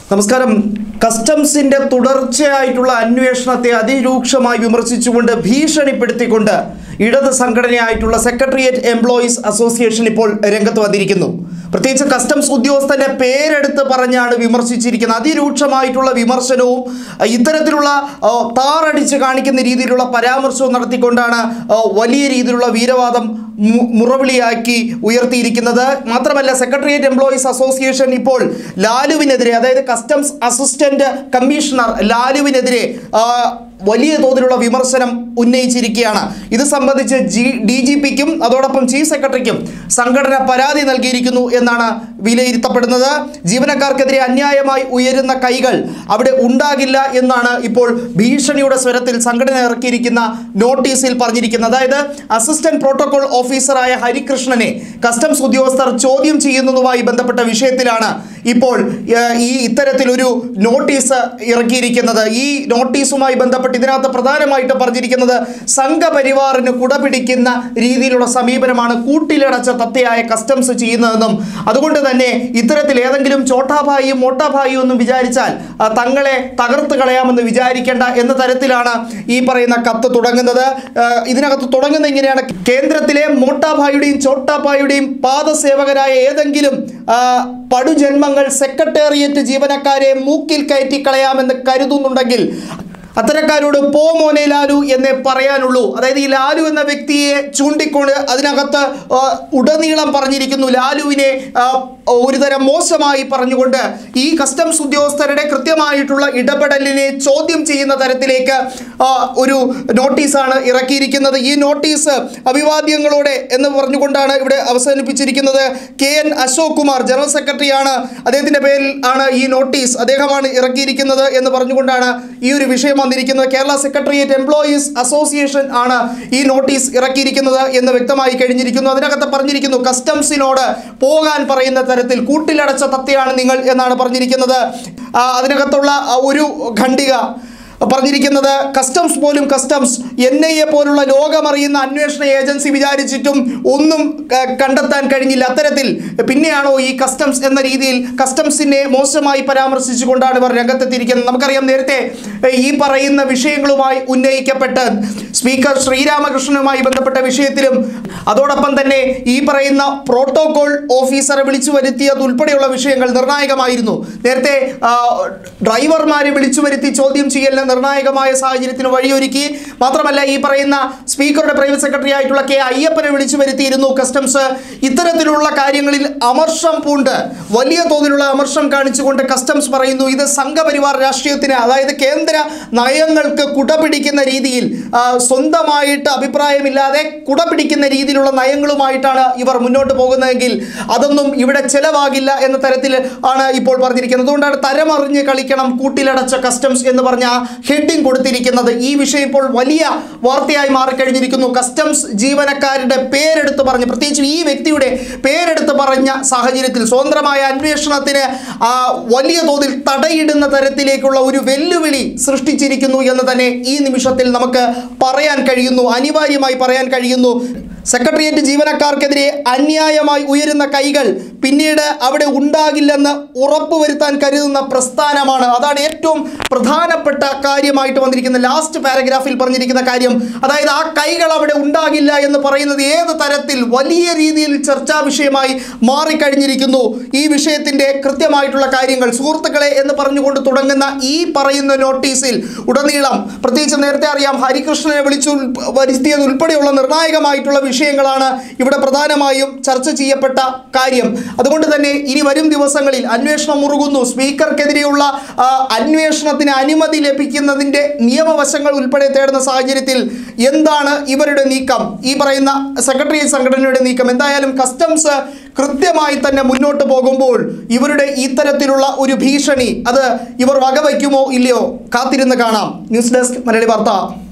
നമസ്കാരം കസ്റ്റംസിന്റെ തുടർച്ചയായിട്ടുള്ള അന്വേഷണത്തെ അതിരൂക്ഷമായി വിമർശിച്ചുകൊണ്ട് ഭീഷണിപ്പെടുത്തിക്കൊണ്ട് ഇടത് സംഘടനയായിട്ടുള്ള സെക്രട്ടേറിയറ്റ് എംപ്ലോയീസ് അസോസിയേഷൻ ഇപ്പോൾ രംഗത്ത് വന്നിരിക്കുന്നു പ്രത്യേകിച്ച് കസ്റ്റംസ് ഉദ്യോഗസ്ഥന്റെ പേരെടുത്ത് പറഞ്ഞാണ് വിമർശിച്ചിരിക്കുന്നത് അതിരൂക്ഷമായിട്ടുള്ള വിമർശനവും അഹ് ഇത്തരത്തിലുള്ള അഹ് താറടിച്ച് കാണിക്കുന്ന രീതിയിലുള്ള പരാമർശവും നടത്തിക്കൊണ്ടാണ് അഹ് വലിയ രീതിയിലുള്ള വീരവാദം മു- മുറവിളിയാക്കി ഉയർത്തിയിരിക്കുന്നത് മാത്രമല്ല സെക്രട്ടേറിയറ്റ് എംപ്ലോയീസ് അസോസിയേഷൻ ഇപ്പോൾ ലാലുവിനെതിരെ അതായത് കസ്റ്റംസ് അസിസ്റ്റന്റ് കമ്മീഷണർ ലാലുവിനെതിരെ ആ, വലിയ തോതിലുള്ള വിമർശനം ഉന്നയിച്ചിരിക്കുകയാണ് ഇത് സംബന്ധിച്ച് ജി ഡി ജി പിക്കും അതോടൊപ്പം ചീഫ് സെക്രട്ടറിക്കും സംഘടന പരാതി നൽകിയിരിക്കുന്നു എന്നാണ് വിലയിരുത്തപ്പെടുന്നത് ജീവനക്കാർക്കെതിരെ അന്യായമായി ഉയരുന്ന കൈകൾ അവിടെ ഉണ്ടാകില്ല എന്നാണ് ഇപ്പോൾ ഭീഷണിയുടെ സ്വരത്തിൽ സംഘടന ഇറക്കിയിരിക്കുന്ന നോട്ടീസിൽ പറഞ്ഞിരിക്കുന്നത് അതായത് അസിസ്റ്റന്റ് പ്രോട്ടോകോൾ ഓഫീസറായ ഹരികൃഷ്ണനെ കസ്റ്റംസ് ഉദ്യോഗസ്ഥർ ചോദ്യം ചെയ്യുന്നതുമായി ബന്ധപ്പെട്ട വിഷയത്തിലാണ് ഇപ്പോൾ ഏഹ്, ഈ ഇത്തരത്തിലൊരു നോട്ടീസ് ഇറക്കിയിരിക്കുന്നത് ഈ നോട്ടീസുമായി ബന്ധപ്പെട്ട് ഇതിനകത്ത് പ്രധാനമായിട്ട് പറഞ്ഞിരിക്കുന്നത് സംഘപരിവാറിന് കുടപിടിക്കുന്ന രീതിയിലുള്ള സമീപനമാണ് കൂട്ടിലടച്ച തത്തയായ കസ്റ്റംസ് ചെയ്യുന്നതെന്നും അതുകൊണ്ട് തന്നെ ഇത്തരത്തിൽ ഏതെങ്കിലും ചോട്ടാഭായിയും മോട്ടാഭായിയും ഒന്നും വിചാരിച്ചാൽ ആ, തങ്ങളെ തകർത്ത് കളയാമെന്ന് വിചാരിക്കേണ്ട എന്ന തരത്തിലാണ് ഈ പറയുന്ന കത്ത് തുടങ്ങുന്നത് ആ, ഇതിനകത്ത് തുടങ്ങുന്ന ഇങ്ങനെയാണ് കേന്ദ്രത്തിലെ മോട്ടാഭായിയുടെയും ചോട്ടാഭായിയുടെയും പാദസേവകരായ ഏതെങ്കിലും ആ, പടുജന്മങ്ങൾ സെക്രട്ടേറിയറ്റ് ജീവനക്കാരെ മൂക്കിൽ കയറ്റി കളയാമെന്ന് കരുതുന്നുണ്ടെങ്കിൽ അത്തരക്കാരോട് പോ മോനെ ലാലു എന്നേ പറയാനുള്ളൂ അതായത് ഈ ലാലു എന്ന വ്യക്തിയെ ചൂണ്ടിക്കൊണ്ട് അതിനകത്ത് ആ, ഉടനീളം പറഞ്ഞിരിക്കുന്നു ലാലുവിനെ ആ, ഒരുതരം മോശമായി പറഞ്ഞുകൊണ്ട് ഈ കസ്റ്റംസ് ഉദ്യോഗസ്ഥരുടെ കൃത്യമായിട്ടുള്ള ഇടപെടലിനെ ചോദ്യം ചെയ്യുന്ന തരത്തിലേക്ക് ആ, ഒരു നോട്ടീസാണ് ഇറക്കിയിരിക്കുന്നത് ഈ നോട്ടീസ് അഭിവാദ്യങ്ങളോടെ എന്ന് പറഞ്ഞുകൊണ്ടാണ് ഇവിടെ അവസാനിപ്പിച്ചിരിക്കുന്നത് K N Ashok Kumar general സെക്രട്ടറിയാണ് അദ്ദേഹത്തിന്റെ പേരിൽ ആണ് ഈ നോട്ടീസ് അദ്ദേഹമാണ് ഇറക്കിയിരിക്കുന്നത് എന്ന് പറഞ്ഞുകൊണ്ടാണ് ഈ ഒരു വിഷയം വന്നിരിക്കുന്നത് കേരള സെക്രട്ടേറിയറ്റ് എംപ്ലോയീസ് അസോസിയേഷൻ ആണ് ഈ നോട്ടീസ് ഇറക്കിയിരിക്കുന്നത് എന്ന് വ്യക്തമായി കഴിഞ്ഞിരിക്കുന്നു അതിനകത്ത് പറഞ്ഞിരിക്കുന്നു കസ്റ്റംസിനോട് പോകാൻ പറയുന്ന തരത്തിൽ കൂട്ടിലടച്ച തത്തയാണ് നിങ്ങൾ എന്നാണ് പറഞ്ഞിരിക്കുന്നത് ആ, അതിനകത്തുള്ള ആ ഒരു ഖണ്ഡിക പറഞ്ഞിരിക്കുന്നത് കസ്റ്റംസ് പോലും കസ്റ്റംസ് എൻ ഐ എ പോലുള്ള ലോകമറിയുന്ന അന്വേഷണ ഏജൻസി വിചാരിച്ചിട്ടും ഒന്നും ക- കണ്ടെത്താൻ കഴിഞ്ഞില്ല അത്തരത്തിൽ പിന്നെയാണോ ഈ കസ്റ്റംസ് എന്ന രീതിയിൽ കസ്റ്റംസിനെ മോശമായി പരാമർശിച്ചുകൊണ്ടാണ് ഇവർ രംഗത്തെത്തിയിരിക്കുന്നത് നമുക്കറിയാം നേരത്തെ ഏ, ഈ പറയുന്ന വിഷയങ്ങളുമായി ഉന്നയിക്കപ്പെട്ട് സ്പീക്കർ ശ്രീരാമകൃഷ്ണനുമായി ബന്ധപ്പെട്ട വിഷയത്തിലും അതോടൊപ്പം തന്നെ ഈ പറയുന്ന പ്രോട്ടോകോൾ ഓഫീസറെ വിളിച്ചു വരുത്തിയത് ഉൾപ്പെടെയുള്ള വിഷയങ്ങൾ നിർണായകമായിരുന്നു നേരത്തെ ആ, ഡ്രൈവർമാരെ വിളിച്ചു വരുത്തി ചോദ്യം ചെയ്യലിന് നിർണായകമായ സാഹചര്യത്തിന് വഴിയൊരുക്കി മാത്രമല്ല ഈ പറയുന്ന സ്പീക്കറുടെ പ്രൈവറ്റ് സെക്രട്ടറി ആയിട്ടുള്ള കെ അയ്യപ്പനെ വിളിച്ചു വരുത്തിയിരുന്നു കസ്റ്റംസ് ഇത്തരത്തിലുള്ള കാര്യങ്ങളിൽ അമർഷം പൂണ്ട് വലിയ തോതിലുള്ള അമർഷം കാണിച്ചുകൊണ്ട് കസ്റ്റംസ് പറയുന്നു ഇത് സംഘപരിവാർ രാഷ്ട്രീയത്തിന് അതായത് കേന്ദ്ര നയങ്ങൾക്ക് കുടപിടിക്കുന്ന രീതിയിൽ ആ, സ്വന്തമായിട്ട് അഭിപ്രായമില്ലാതെ കുടപിടിക്കുന്ന രീതിയിലുള്ള നയങ്ങളുമായിട്ടാണ് ഇവർ മുന്നോട്ട് പോകുന്നതെങ്കിൽ അതൊന്നും ഇവിടെ ചെലവാകില്ല എന്ന തരത്തിൽ ആണ് ഇപ്പോൾ പറഞ്ഞിരിക്കുന്നത് അതുകൊണ്ടാണ് തരമറിഞ്ഞ് കളിക്കണം കൂട്ടിലടച്ച കസ്റ്റംസ് എന്ന് പറഞ്ഞ ഹെഡിങ് കൊടുത്തിരിക്കുന്നത് ഈ വിഷയം ഇപ്പോൾ വലിയ വാർത്തയായി മാറിക്കഴിഞ്ഞിരിക്കുന്നു കസ്റ്റംസ് ജീവനക്കാരുടെ പേരെടുത്ത് പറഞ്ഞ് പ്രത്യേകിച്ച് ഈ വ്യക്തിയുടെ പേരെടുത്ത് പറഞ്ഞ സാഹചര്യത്തിൽ സ്വതന്ത്രമായ അന്വേഷണത്തിന് ആ, വലിയ തോതിൽ തടയിടുന്ന തരത്തിലേക്കുള്ള ഒരു വെല്ലുവിളി സൃഷ്ടിച്ചിരിക്കുന്നു എന്ന് തന്നെ ഈ നിമിഷത്തിൽ നമുക്ക് പറയാൻ കഴിയുന്നു അനിവാര്യമായി പറയാൻ കഴിയുന്നു സെക്രട്ടേറിയറ്റ് ജീവനക്കാർക്കെതിരെ അന്യായമായി ഉയരുന്ന കൈകൾ പിന്നീട് അവിടെ ഉണ്ടാകില്ലെന്ന് ഉറപ്പുവരുത്താൻ കരുതുന്ന പ്രസ്ഥാനമാണ് അതാണ് ഏറ്റവും പ്രധാനപ്പെട്ട കാര്യമായിട്ട് വന്നിരിക്കുന്ന ലാസ്റ്റ് പാരഗ്രാഫിൽ പറഞ്ഞിരിക്കുന്ന കാര്യം അതായത് ആ കൈകൾ അവിടെ ഉണ്ടാകില്ല എന്ന് പറയുന്നത് ഏത് തരത്തിൽ വലിയ രീതിയിൽ ചർച്ചാ വിഷയമായി മാറിക്കഴിഞ്ഞിരിക്കുന്നു ഈ വിഷയത്തിൻ്റെ കൃത്യമായിട്ടുള്ള കാര്യങ്ങൾ സുഹൃത്തുക്കളെ എന്ന് പറഞ്ഞുകൊണ്ട് തുടങ്ങുന്ന ഈ പറയുന്ന നോട്ടീസിൽ ഉടനീളം പ്രത്യേകിച്ച് നേരത്തെ അറിയാം ഹരികൃഷ്ണനെ വിളിച്ചു ഉൾ- വരുത്തിയത് ഉൾപ്പെടെയുള്ള നിർണായകമായിട്ടുള്ള വിഷയങ്ങളാണ് ഇവിടെ പ്രധാനമായും ചർച്ച ചെയ്യപ്പെട്ട കാര്യം അതുകൊണ്ട് തന്നെ ഇനി വരും ദിവസങ്ങളിൽ അന്വേഷണം മുറുകുന്നു സ്പീക്കർക്കെതിരെയുള്ള ആ, അന്വേഷണത്തിന് അനുമതി ലഭിക്കുന്നതിൻ്റെ നിയമവശങ്ങൾ ഉൾപ്പെടെ തേടുന്ന സാഹചര്യത്തിൽ എന്താണ് ഇവരുടെ നീക്കം ഈ പറയുന്ന സെക്രട്ടേറിയറ്റ് സംഘടനയുടെ നീക്കം എന്തായാലും കസ്റ്റംസ് കൃത്യമായി തന്നെ മുന്നോട്ട് പോകുമ്പോൾ ഇവരുടെ ഇത്തരത്തിലുള്ള ഒരു ഭീഷണി അത് ഇവർ വകവയ്ക്കുമോ ഇല്ലയോ കാത്തിരുന്ന് കാണാം ന്യൂസ് ഡെസ്ക് മലയാളി വാർത്ത